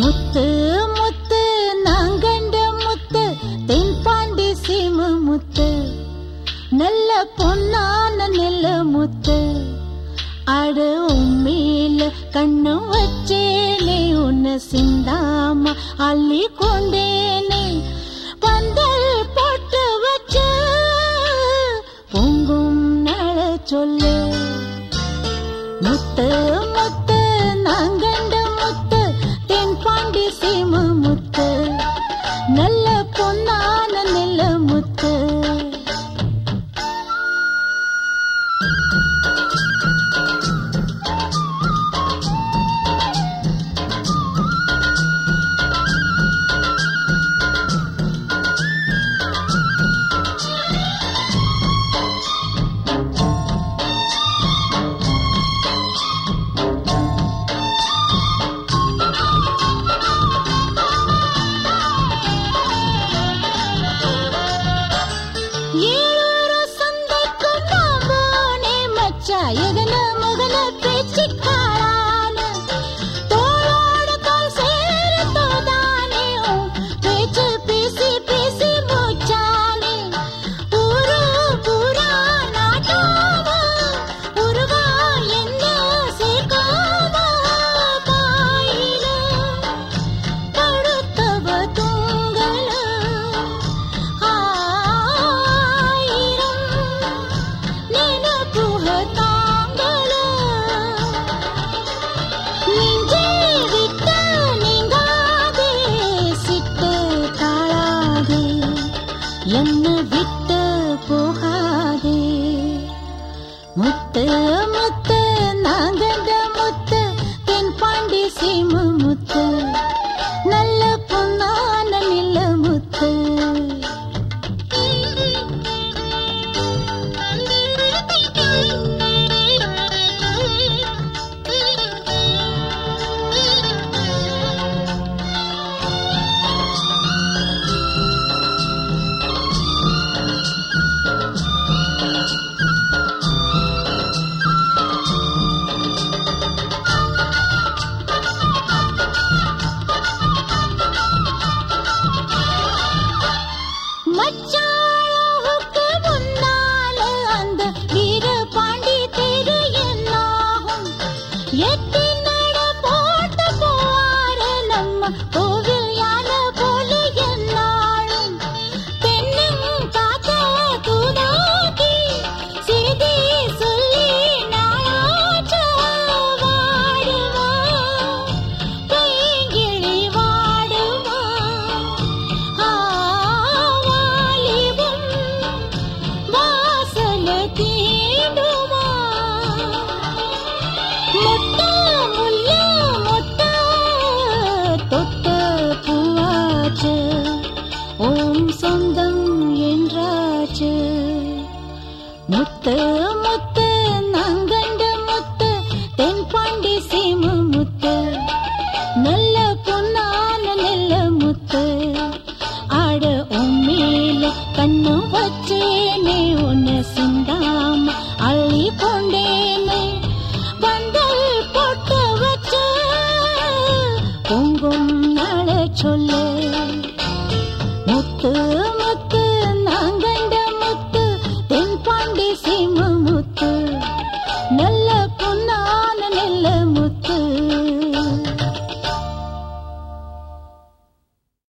முத்து முத்து நாங்கண்ட முத்து தென்பாண்டி சீம முத்து நல்ல பொன்னான நெல்ல முத்து அட உம்மேல கண்ணு வச்சேனே உன்னை சிந்தாம அள்ளி கொண்டேனே பந்தல் போட்டு வச்ச பொங்கும் நட சொல்லு முத்து முத்து நாங்கண்ட முத்து தென்பாண்டி சீம முத்து நல்ல பொன்னான நெல்ல முத்து ஏழூரு சந்தைக்கு நான் போனே மச்சா எகன மகன பேச்சு காளான தோளோட தோள் சேர தோதானே உன் பேச்சு பேசி பேசி மூச்சானே ஊரு பூரா நாட்டாம உருவா என்ன சேர்க்காம பாயில படுத்தவ தூங்கல ஆயிரம் நினப்புக தாங்கல நெஞ்சே விட்ட நீங்காதே சிட்டு தாழாதே என்ன விட்டு போகாதே முத்து முத்து நாங்கண்ட முத்து தென்பாண்டி சீம முத்து நல்ல பொன்னான நில முத்து மச்சாளுக்கு முன்னால அந்த வீர பாண்டி தெரு என்னாகும் எட்டி நட போட்டு போவாரு நம்ம கோவில் யானை போல என்னாலும் பெண்ணும் காத்த தூதாக்கி செய்தி சொல்லி நாளாச்ச வாடுவா பைங்கிளி வாடுவா ஆவாலிபம் வாசல தீண்டுமா மொட்ட முல்ல மொட்ட தொட்ட பூவாச்சு ஓம் சொந்தம் என்றாச்சு முத்து முத்து நங்கண்ட முத்து தென்பாண்டி சீம முத்து நல்ல பொன்னான நெல்ல முத்து ஆட உம்மேல கண்ணு வச்சேனே உன்னை சிந்தாம அள்ளி கொண்டேனே பந்தல் போட்டு வச்ச பொங்கும் நாள சொல்லு முத்து முத்து